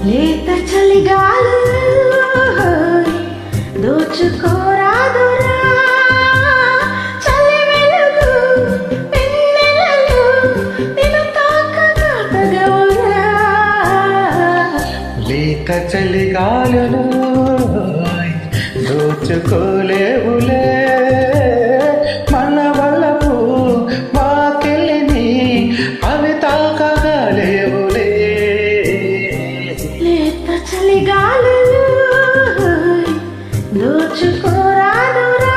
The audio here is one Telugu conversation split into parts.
లేత చలిగాలు దోచుకోరాదురా చలి వెలుగు వెన్నెలలు నిన్ను తాకగా తగవురా లేక చలిగాలులు దోచుకోలేవులే మన వల్లపు వాకిలిని అవి తాకగలేవులే లేత చలిగాలు దోచుకోరాదురా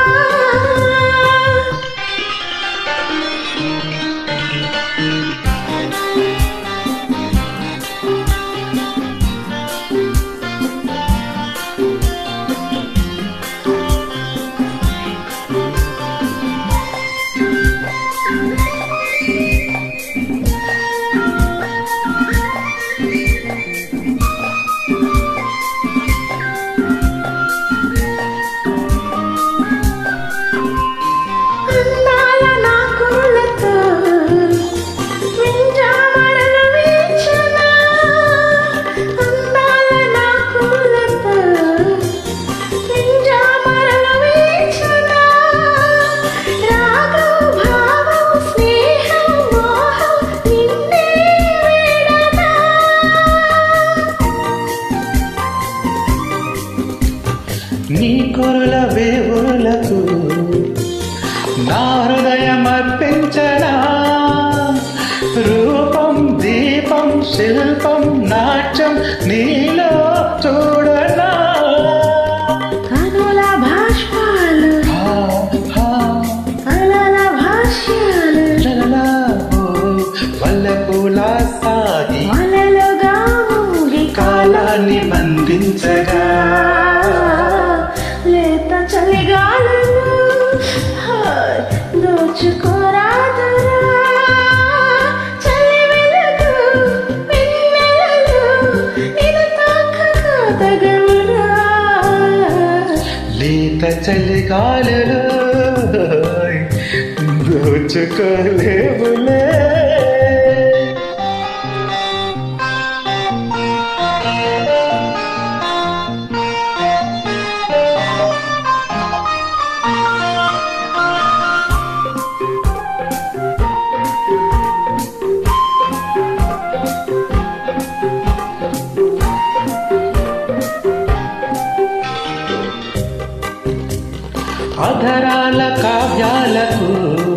అందాల నా కురులతో వింజామరలు వీచనా అందాల నా కురులతో వింజామరలు వీచనా రాగం భావం స్నేహం మోహం నిన్నే వీడనా నీ కురుల వేవులకు నా హృదయం అర్పించనా రూపం దీపం శిల్పం నాట్యం నీలో చూడనా కనుల భాష్పాలు హా, హా, కలల భాష్యాలు లలలా, ఓ, వల్లపుల సాగి వలలుగా మూగి కాలాన్ని బంధించగా లేత చలిగాలను హాయ్ దోచుకోరాదురా చలి వెలుగు వెన్నెలలు నిన్ను తాకగా తగవురా లేత చలిగాలులు దోచుకోలేవులే అధరాల కావ్యాలకు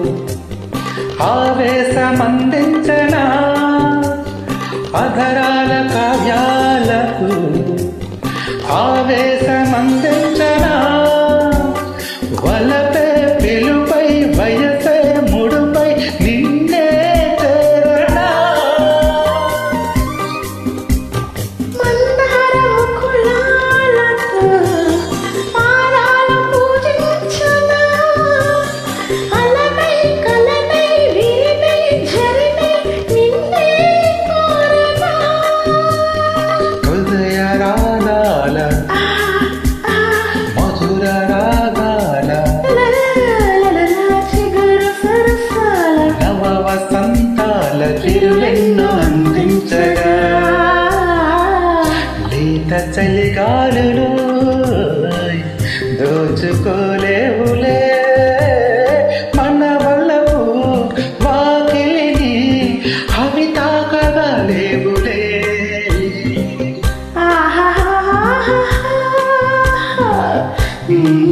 ఆవేశమందించనా అధరాల కావ్యాలకు ఆవేశమందించనా వలపే పిలుపై వయసే ముడుపై నిన్నే చేరనా మందార ముకుళాలతో పాదాల పూజించనా అలనై కలనై వీణై ఝరినై నిన్నే కోరనా హృదయ రాగాల ఆ ఆ మధుర రాగాల లలలలల చిగురు సరసాల నవ వసంతాల తిరువెన్ను అందించగా లేత చలిగాలులు దోచుకోలేవులే మన వల్లవు వాకిలిని అవి తాకగలేవులే ఆహాహాహా Mm.